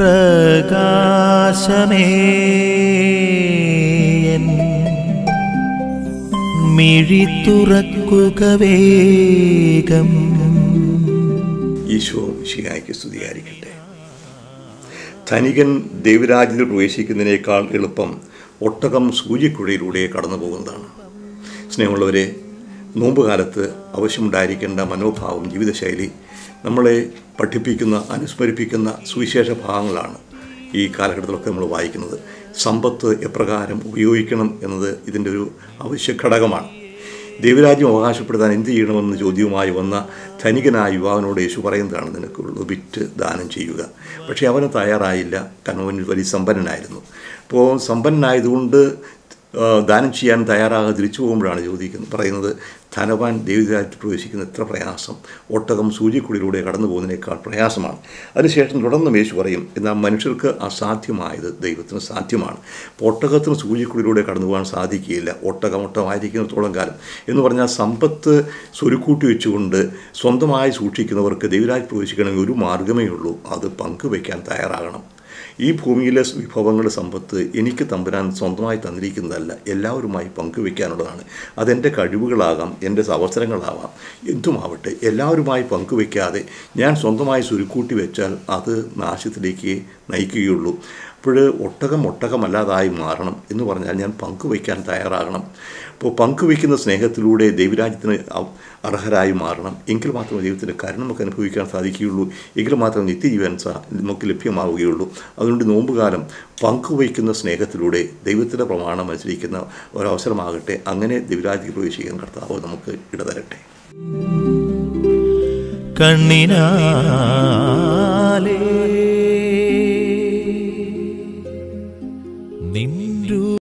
പ്രകാശമേ എൻ മിഴി തുറക്കുക വേഗം ഈശോ ശിഹായ്ക്ക് സ്തുതിയായിരിക്കട്ടെ ധനികൻ ദൈവരാജ്യത്തിൽ പ്രവേശിക്കുന്നതിനേക്കാൾ എളുപ്പം ഒട്ടകം സൂര്യക്കുഴയിലൂടെ കടന്നു പോകുന്നതാണ് സ്നേഹമുള്ളവരെ നോമ്പുകാലത്ത് ആവശ്യമുണ്ടായിരിക്കേണ്ട മനോഭാവം ജീവിതശൈലി നമ്മളെ പഠിപ്പിക്കുന്ന അനുസ്മരിപ്പിക്കുന്ന സുവിശേഷ ഭാഗങ്ങളാണ് ഈ കാലഘട്ടത്തിലൊക്കെ നമ്മൾ വായിക്കുന്നത് സമ്പത്ത് എപ്രകാരം ഉപയോഗിക്കണം എന്നത് ഇതിൻ്റെ ഒരു അവശ്യ ഘടകമാണ് ദൈവരാജ്യം അവകാശപ്പെടുത്താൻ എന്ത് ചെയ്യണമെന്ന് ചോദ്യവുമായി വന്ന ധനികനായ യുവാവിനോട് യേശു പറയുന്നതാണ് നിനക്കുള്ളത് വിറ്റ് ദാനം ചെയ്യുക പക്ഷേ അവന് തയ്യാറായില്ല കാരണം അവൻ വലിയ സമ്പന്നനായിരുന്നു അപ്പോൾ സമ്പന്നനായതുകൊണ്ട് ആ, ദാനം ചെയ്യാൻ തയ്യാറാകാതെ തിരിച്ചു പോകുമ്പോഴാണ് ചോദിക്കുന്നത് പറയുന്നത് ധനവാൻ ദൈവരാജ്യത്തിൽ പ്രവേശിക്കുന്ന എത്ര പ്രയാസം ഒട്ടകം സൂര്യക്കുടിയിലൂടെ കടന്നു പോകുന്നതിനേക്കാൾ പ്രയാസമാണ് അതിനുശേഷം തുടർന്ന് യേശു പറയും എന്നാൽ മനുഷ്യർക്ക് അസാധ്യമായത് ദൈവത്തിന് സാധ്യമാണ് അപ്പോൾ ഒട്ടകത്തിന് സൂര്യക്കുടിയിലൂടെ കടന്നു പോകാൻ സാധിക്കുകയില്ല ഒട്ടകം ഒട്ടമായിരിക്കുന്നിടത്തോളം കാലം എന്ന് പറഞ്ഞാൽ സമ്പത്ത് സ്വരുക്കൂട്ടി വെച്ചുകൊണ്ട് സ്വന്തമായി സൂക്ഷിക്കുന്നവർക്ക് ദൈവരാജ്യം പ്രവേശിക്കണമെങ്കിൽ ഒരു മാർഗ്ഗമേ ഉള്ളൂ അത് പങ്കുവയ്ക്കാൻ തയ്യാറാകണം ഈ ഭൂമിയിലെ വിഭവങ്ങളുടെ സമ്പത്ത് എനിക്ക് തമ്പുരാൻ സ്വന്തമായി തന്നിരിക്കുന്നതല്ല എല്ലാവരുമായി പങ്കുവെക്കാനുള്ളതാണ് അതെൻ്റെ കഴിവുകളാകാം എൻ്റെ അവസരങ്ങളാവാം എന്തുമാവട്ടെ എല്ലാവരുമായി പങ്കുവെക്കാതെ ഞാൻ സ്വന്തമായി സുരുക്കൂട്ടി വെച്ചാൽ അത് നാശത്തിലേക്ക് നയിക്കുകയുള്ളൂ അപ്പോൾ ഒട്ടകം ഒട്ടകമല്ലാതായി മാറണം എന്ന് പറഞ്ഞാൽ ഞാൻ പങ്കുവയ്ക്കാൻ തയ്യാറാകണം അപ്പോൾ പങ്കുവയ്ക്കുന്ന സ്നേഹത്തിലൂടെ ദൈവരാജ്യത്തിന് അ- അർഹരായി മാറണം എങ്കിൽ മാത്രമേ ദൈവത്തിൻ്റെ കരുണ നമുക്ക് അനുഭവിക്കാൻ സാധിക്കുകയുള്ളൂ എങ്കിൽ മാത്രമേ നിത്യജീവൻ സാ നമുക്ക് ലഭ്യമാവുകയുള്ളൂ അതുകൊണ്ട് നോമ്പുകാലം പങ്കുവയ്ക്കുന്ന സ്നേഹത്തിലൂടെ ദൈവത്തിൻ്റെ പ്രമാണം അനുസരിക്കുന്ന ഒരവസരമാകട്ടെ അങ്ങനെ ദൈവരാജ്യത്തിൽ പ്രവേശിക്കാൻ കർത്താവ് നമുക്ക് ഇടതരട്ടെ കണ്ണിനാലേ നിൻ